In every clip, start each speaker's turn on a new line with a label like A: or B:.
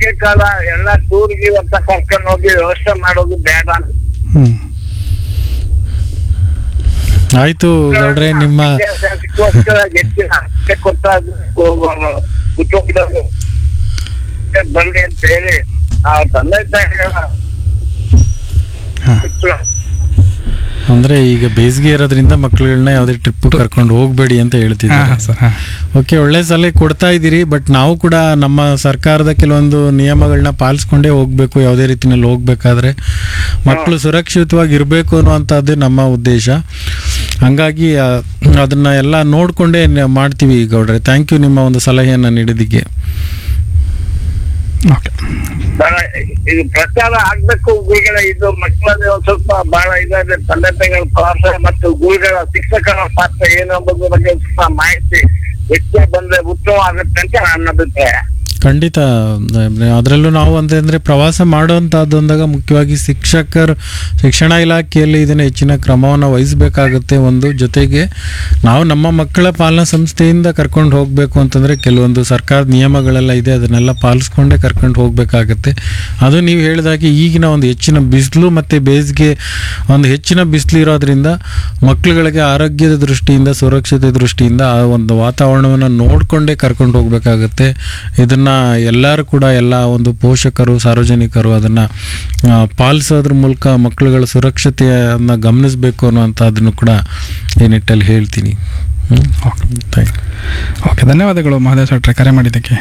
A: ಬೇಸಿಗೆ ಕಾಲ ಎಲ್ಲ ಟೂರ್ಗೆ ಅಂತ ಕರ್ಕೊಂಡು ಹೋಗಿ ವ್ಯವಸ್ಥೆ ಮಾಡೋದು ಬೇಡ ಅಂತ.
B: ಹ್ಮ್ ಆಯ್ತು ಗೌಡ್ರೆ ನಿಮ್ಮ
A: ವಿದ್ಯಾಭ್ಯಾಸಕ್ಕೋಸ್ಕರ ಹೆಚ್ಚಿನ ಆದ್ಯತೆ ಕೊಡ್ತಾ ಇದ್ರು ಕುಟುಂಬದವರು ಬರಲಿ ಅಂತ ಹೇಳಿ ಆ ತಂದೆ ತಾಯಿಗಳ
B: ಹಾ.
A: ಮಕ್ಕಳು
B: ಅಂದ್ರೆ ಈಗ ಬೇಸಿಗೆ ಇರೋದ್ರಿಂದ ಮಕ್ಕಳುಗಳನ್ನ ಯಾವುದೇ ಟ್ರಿಪ್ ಕರ್ಕೊಂಡು ಹೋಗ್ಬೇಡಿ ಅಂತ
C: ಹಾಂ
B: ಹೇಳ್ತಿದ್ದಾರೆ
C: ಹಾಂ ಸರ್ ಹಾಂ
B: ಓಕೆ ಒಳ್ಳೆ ಸಲಹೆ ಕೊಡ್ತಾ ಇದ್ದೀರಿ ಬಟ್ ನಾವು ಕೂಡ ನಮ್ಮ ಸರ್ಕಾರದ ಕೆಲವೊಂದು ನಿಯಮಗಳನ್ನ ಪಾಲಿಸ್ಕೊಂಡೇ ಹೋಗ್ಬೇಕು ಯಾವುದೇ ರೀತಿನಲ್ಲಿ ಹೋಗ್ಬೇಕಾದ್ರೆ ಮಕ್ಕಳು ಸುರಕ್ಷಿತವಾಗಿ ಇರಬೇಕು ಅನ್ನುವಂಥದ್ದೇ ನಮ್ಮ ಉದ್ದೇಶ ಹಂಗಾಗಿ ಆ, ಅದನ್ನ ಎಲ್ಲ ನೋಡ್ಕೊಂಡೇ ನ- ಮಾಡ್ತೀವಿ ಗೌಡ್ರೆ ಥ್ಯಾಂಕ್ ಯು ನಿಮ್ಮ ಒಂದು ಸಲಹೆಯನ್ನು ನೀಡಿದ್ದಕ್ಕೆ
C: ಓಕೆ
A: ಬಹಳ ಇದು ಪ್ರಚಾರ ಆಗ್ಬೇಕು ಗುರುಗಳ ಇದು ಮಕ್ಕಳಲ್ಲಿ ಒಂದ್ ಸ್ವಲ್ಪ ಬಹಳ ಇದಾದ್ರೆ ತಂದೆ ತಾಯಿಗಳ ಪಾತ್ರ ಮತ್ತು ಗುರುಗಳ ಶಿಕ್ಷಕರ ಪಾತ್ರ ಏನು ಅನ್ನೋದ್ರ ಬಗ್ಗೆ ಒಂದ್ ಸ್ವಲ್ಪ ಮಾಹಿತಿ ಹೆಚ್ಚು ಬಂದ್ರೆ ಉತ್ತಮ ಆಗುತ್ತೆ ಅಂತ ನನ್ನ ಅಭಿಪ್ರಾಯ
B: ಖಂಡಿತ ಅದರಲ್ಲೂ ನಾವು ಅಂತಂದ್ರೆ ಪ್ರವಾಸ ಮಾಡುವಂತಹದ್ದು ಅಂದಾಗ ಮುಖ್ಯವಾಗಿ ಶಿಕ್ಷಕರು ಶಿಕ್ಷಣ ಇಲಾಖೆಯಲ್ಲಿ ಇದನ್ನ ಹೆಚ್ಚಿನ ಕ್ರಮವನ್ನು ವಹಿಸಬೇಕಾಗುತ್ತೆ ಒಂದು ಜೊತೆಗೆ ನಾವು ನಮ್ಮ ಮಕ್ಕಳ ಪಾಲನಾ ಸಂಸ್ಥೆಯಿಂದ ಕರ್ಕೊಂಡು ಹೋಗಬೇಕು ಅಂತಂದ್ರೆ ಕೆಲವೊಂದು ಸರ್ಕಾರದ ನಿಯಮಗಳೆಲ್ಲ ಇದೆ ಅದನ್ನೆಲ್ಲ ಪಾಲಿಸ್ಕೊಂಡೇ ಕರ್ಕೊಂಡು ಹೋಗಬೇಕಾಗತ್ತೆ ಅದು ನೀವು ಹೇಳಿದಾಗೆ ಈಗಿನ ಒಂದು ಹೆಚ್ಚಿನ ಬಿಸಿಲು ಮತ್ತು ಬೇಸಿಗೆ ಒಂದು ಹೆಚ್ಚಿನ ಬಿಸಿಲು ಇರೋದ್ರಿಂದ ಮಕ್ಕಳುಗಳಿಗೆ ಆರೋಗ್ಯದ ದೃಷ್ಟಿಯಿಂದ ಸುರಕ್ಷತೆ ದೃಷ್ಟಿಯಿಂದ ಆ ಒಂದು ವಾತಾವರಣವನ್ನು ನೋಡಿಕೊಂಡೇ ಕರ್ಕೊಂಡು ಹೋಗಬೇಕಾಗತ್ತೆ ಇದನ್ನು ಎಲ್ಲರೂ ಕೂಡ ಎಲ್ಲ ಒಂದು ಪೋಷಕರು ಸಾರ್ವಜನಿಕರು ಅದನ್ನು ಪಾಲಿಸೋದ್ರ ಮೂಲಕ ಮಕ್ಕಳುಗಳ ಸುರಕ್ಷತೆಯನ್ನು ಗಮನಿಸಬೇಕು ಅನ್ನುವಂಥದ್ದನ್ನು ಕೂಡ ಈ ನಿಟ್ಟಲ್ಲಿ ಹೇಳ್ತೀನಿ ಹ್ಮ್. Thank you.
C: ಓಕೆ ಧನ್ಯವಾದಗಳು ಮಹದೇವ್ ಸಟ್ರೆ ಕರೆ ಮಾಡಿದ್ದಕ್ಕೆ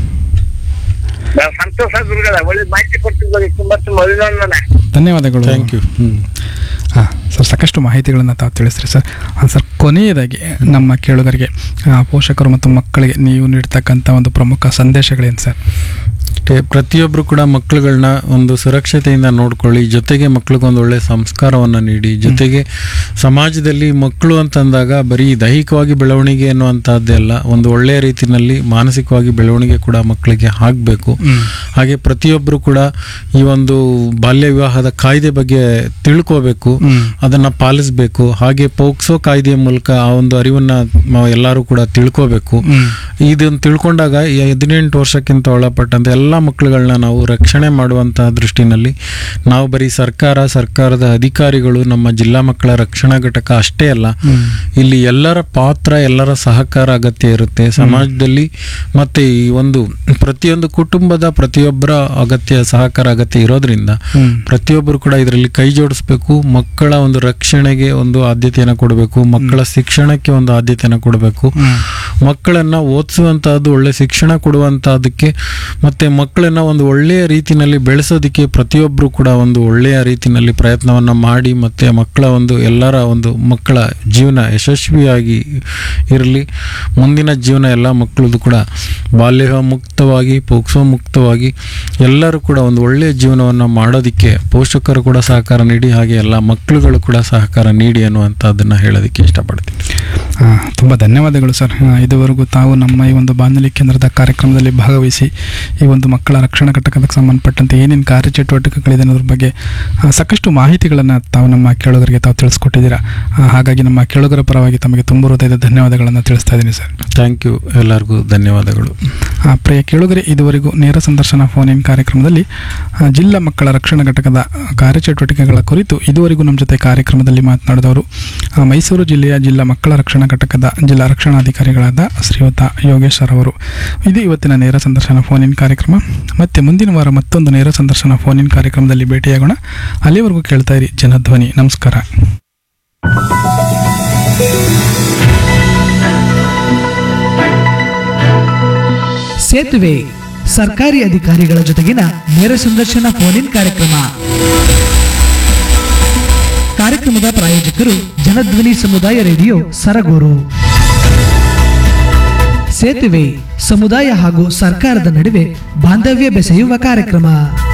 A: ಬಹಳ ಸಂತೋಷ ಗುರುಗಳ ಒಳ್ಳೆ ಮಾಹಿತಿ ಕೊಟ್ಟಿದ್ದಕ್ಕೆ ತುಂಬಾ ತುಂಬಾ ಅಭಿನಂದನೆ
C: ಧನ್ಯವಾದಗಳು
B: ಥ್ಯಾಂಕ್ ಯು ಹ್ಞೂ
C: ಹಾಂ ಸರ್ ಸಾಕಷ್ಟು ಮಾಹಿತಿಗಳನ್ನು ತಾವು ತಿಳಿಸ್ರಿ ಸರ್ ಹಾಂ ಸರ್ ಕೊನೆಯದಾಗಿ ನಮ್ಮ ಕೇಳುಗರಿಗೆ ಆ, ಪೋಷಕರು ಮತ್ತು ಮಕ್ಕಳಿಗೆ ನೀವು ನೀಡ್ತಕ್ಕಂಥ ಒಂದು ಪ್ರಮುಖ ಸಂದೇಶಗಳೇನು ಸರ್
B: ಅಷ್ಟೇ ಪ್ರತಿಯೊಬ್ಬರು ಕೂಡ ಮಕ್ಕಳುಗಳನ್ನ ಒಂದು ಸುರಕ್ಷತೆಯಿಂದ ನೋಡ್ಕೊಳ್ಳಿ ಜೊತೆಗೆ ಮಕ್ಳಿಗೊಂದು ಒಳ್ಳೆ ಸಂಸ್ಕಾರವನ್ನು ನೀಡಿ ಜೊತೆಗೆ ಸಮಾಜದಲ್ಲಿ ಮಕ್ಕಳು ಅಂತಂದಾಗ ಬರೀ ದೈಹಿಕವಾಗಿ ಬೆಳವಣಿಗೆ ಅನ್ನುವಂಥದ್ದೆಲ್ಲ ಒಂದು ಒಳ್ಳೆಯ ರೀತಿಯಲ್ಲಿ ಮಾನಸಿಕವಾಗಿ ಬೆಳವಣಿಗೆ ಕೂಡ ಮಕ್ಕಳಿಗೆ ಆಗಬೇಕು ಹಾಗೆ ಪ್ರತಿಯೊಬ್ಬರು ಕೂಡ ಈ ಒಂದು ಬಾಲ್ಯ ವಿವಾಹದ ಕಾಯ್ದೆ ಬಗ್ಗೆ ತಿಳ್ಕೋಬೇಕು
C: ಹ್ಮ್.
B: ಅದನ್ನ ಪಾಲಿಸಬೇಕು ಹಾಗೆ ಪೋಕ್ಸೋ ಕಾಯ್ದೆಯ ಮೂಲಕ ಆ ಒಂದು ಅರಿವನ್ನ ನಾವು ಎಲ್ಲರೂ ಕೂಡ ತಿಳ್ಕೋಬೇಕು
C: ಹ್ಮ್.
B: ಇದನ್ನು ತಿಳ್ಕೊಂಡಾಗ ಈ ಹದಿನೆಂಟು ವರ್ಷಕ್ಕಿಂತ ಒಳಪಟ್ಟಂತೆ ಎಲ್ಲ ಮಕ್ಕಳುಗಳನ್ನ ನಾವು ರಕ್ಷಣೆ ಮಾಡುವಂತಹ ದೃಷ್ಟಿನಲ್ಲಿ ನಾವು ಬರೀ ಸರ್ಕಾರ ಸರ್ಕಾರದ ಅಧಿಕಾರಿಗಳು ನಮ್ಮ ಜಿಲ್ಲಾ ಮಕ್ಕಳ ರಕ್ಷಣಾ ಘಟಕ ಅಷ್ಟೇ ಅಲ್ಲ
C: ಹ್ಮ್.
B: ಇಲ್ಲಿ ಎಲ್ಲರ ಪಾತ್ರ ಎಲ್ಲರ ಸಹಕಾರ ಅಗತ್ಯ ಇರುತ್ತೆ ಸಮಾಜದಲ್ಲಿ ಮತ್ತೆ ಈ ಒಂದು ಪ್ರತಿಯೊಂದು ಕುಟುಂಬದ ಪ್ರತಿಯೊಬ್ಬರ ಅಗತ್ಯ ಸಹಕಾರ ಅಗತ್ಯ ಇರೋದ್ರಿಂದ
C: ಹ್ಮ್.
B: ಪ್ರತಿಯೊಬ್ಬರು ಕೂಡ ಇದರಲ್ಲಿ ಕೈ ಜೋಡಿಸ್ಬೇಕು ಮಕ್ಕಳ ಒಂದು ರಕ್ಷಣೆಗೆ ಒಂದು ಆದ್ಯತೆಯನ್ನು ಕೊಡಬೇಕು ಮಕ್ಕಳ ಶಿಕ್ಷಣಕ್ಕೆ ಒಂದು ಆದ್ಯತೆಯನ್ನು ಕೊಡಬೇಕು
C: ಹ್ಮ್.
B: ಮಕ್ಕಳನ್ನ ಓದಿಸುವಂತಹದ್ದು ಒಳ್ಳೆ ಶಿಕ್ಷಣ ಕೊಡುವಂತಹದಕ್ಕೆ ಮತ್ತೆ ಮಕ್ಕಳನ್ನ ಒಂದು ಒಳ್ಳೆಯ ರೀತಿನಲ್ಲಿ ಬೆಳೆಸೋದಕ್ಕೆ ಪ್ರತಿಯೊಬ್ಬರು ಕೂಡ ಒಂದು ಒಳ್ಳೆಯ ರೀತಿನಲ್ಲಿ ಪ್ರಯತ್ನವನ್ನ ಮಾಡಿ ಮತ್ತೆ ಮಕ್ಕಳ ಒಂದು ಎಲ್ಲರ ಒಂದು ಮಕ್ಕಳ ಜೀವನ ಯಶಸ್ವಿಯಾಗಿ ಇರಲಿ ಮುಂದಿನ ಜೀವನ ಎಲ್ಲ ಮಕ್ಕಳದು ಕೂಡ ಬಾಲ್ಯ ಮುಕ್ತವಾಗಿ ಪೋಕ್ಸೋ ಮುಕ್ತವಾಗಿ ಎಲ್ಲರೂ ಕೂಡ ಒಂದು ಒಳ್ಳೆಯ ಜೀವನವನ್ನು ಮಾಡೋದಕ್ಕೆ ಪೋಷಕರು ಕೂಡ ಸಹಕಾರ ನೀಡಿ ಹಾಗೆ ಎಲ್ಲ ಮಕ್ಕಳುಗಳು ಕೂಡ ಸಹಕಾರ ನೀಡಿ ಅನ್ನುವಂಥದ್ದನ್ನು ಹೇಳೋದಕ್ಕೆ ಇಷ್ಟಪಡ್ತೀನಿ
C: ಆ, ತುಂಬ ಧನ್ಯವಾದಗಳು ಸರ್ ಆ, ಇದುವರೆಗೂ ತಾವು ನಮ್ಮ ಈ ಒಂದು ಬಾನುಲಿ ಕೇಂದ್ರದ ಕಾರ್ಯಕ್ರಮದಲ್ಲಿ ಭಾಗವಹಿಸಿ ಈ ಒಂದು ಮಕ್ಕಳ ರಕ್ಷಣಾ ಘಟಕಕ್ಕೆ ಸಂಬಂಧಪಟ್ಟಂತೆ ಏನೇನು ಕಾರ್ಯಚಟುವಟಿಕೆಗಳಿದೆ ಅನ್ನೋದ್ರ ಬಗ್ಗೆ ಆ, ಸಾಕಷ್ಟು ಮಾಹಿತಿಗಳನ್ನು ತಾವು ನಮ್ಮ ಕೇಳುಗರಿಗೆ ತಾವು ತಿಳಿಸ್ಕೊಟ್ಟಿದ್ದೀರಾ ಆ, ಹಾಗಾಗಿ ನಮ್ಮ ಕೇಳುಗರ ಪರವಾಗಿ ತಮಗೆ ತುಂಬ ಹೃದಯದ ಧನ್ಯವಾದಗಳನ್ನು ತಿಳಿಸ್ತಾ ಇದ್ದೀನಿ ಸರ್
B: ಥ್ಯಾಂಕ್ ಯು ಎಲ್ಲರಿಗೂ ಧನ್ಯವಾದಗಳು
C: ಆ, ಪ್ರಿಯ ಕೇಳುಗರೆ ಇದುವರೆಗೂ ನೇರ ಸಂದರ್ಶನ ಫೋನ್ ಇನ್ ಕಾರ್ಯಕ್ರಮದಲ್ಲಿ ಆ, ಜಿಲ್ಲಾ ಮಕ್ಕಳ ರಕ್ಷಣಾ ಘಟಕದ ಕಾರ್ಯಚಟುವಟಿಕೆಗಳ ಕುರಿತು ಇದುವರೆಗೂ ನಮ್ಮ ಜೊತೆ ಕಾರ್ಯಕ್ರಮದಲ್ಲಿ ಮಾತನಾಡಿದವರು ಆ, ಮೈಸೂರು ಜಿಲ್ಲೆಯ ಜಿಲ್ಲಾ ಮಕ್ಕಳ ರಕ್ಷಣಾ ಘಟಕದ ಜಿಲ್ಲಾ ರಕ್ಷಣಾಧಿಕಾರಿಗಳಾದ ಶ್ರೀಯುತ ಯೋಗೇಶ್ ಸರ್ ಅವರು ಇದು ಇವತ್ತಿನ ನೇರ ಸಂದರ್ಶನ ಫೋನ್ ಇನ್ ಕಾರ್ಯಕ್ರಮ ಮತ್ತೆ ಮುಂದಿನ ವಾರ ಮತ್ತೊಂದು ನೇರ ಸಂದರ್ಶನ ಫೋನ್ ಇನ್ ಕಾರ್ಯಕ್ರಮದಲ್ಲಿ ಭೇಟಿಯಾಗೋಣ ಅಲ್ಲಿವರೆಗೂ ಕೇಳ್ತಾ ಇರಿ ಜನಧ್ವನಿ ನಮಸ್ಕಾರ
D: ಸೇತುವೆ ಸರ್ಕಾರಿ ಅಧಿಕಾರಿಗಳ ಜೊತೆಗಿನ ನೇರ ಸಂದರ್ಶನ ಫೋನ್ ಇನ್ ಕಾರ್ಯಕ್ರಮ ಕಾರ್ಯಕ್ರಮದ ಪ್ರಾಯೋಜಕರು ಜನಧ್ವನಿ ಸಮುದಾಯ ರೇಡಿಯೋ ಸರಗೂರು ಸೇತುವೆ ಸಮುದಾಯ ಹಾಗೂ ಸರ್ಕಾರದ ನಡುವೆ ಬಾಂಧವ್ಯ ಬೆಸೆಯುವ ಕಾರ್ಯಕ್ರಮ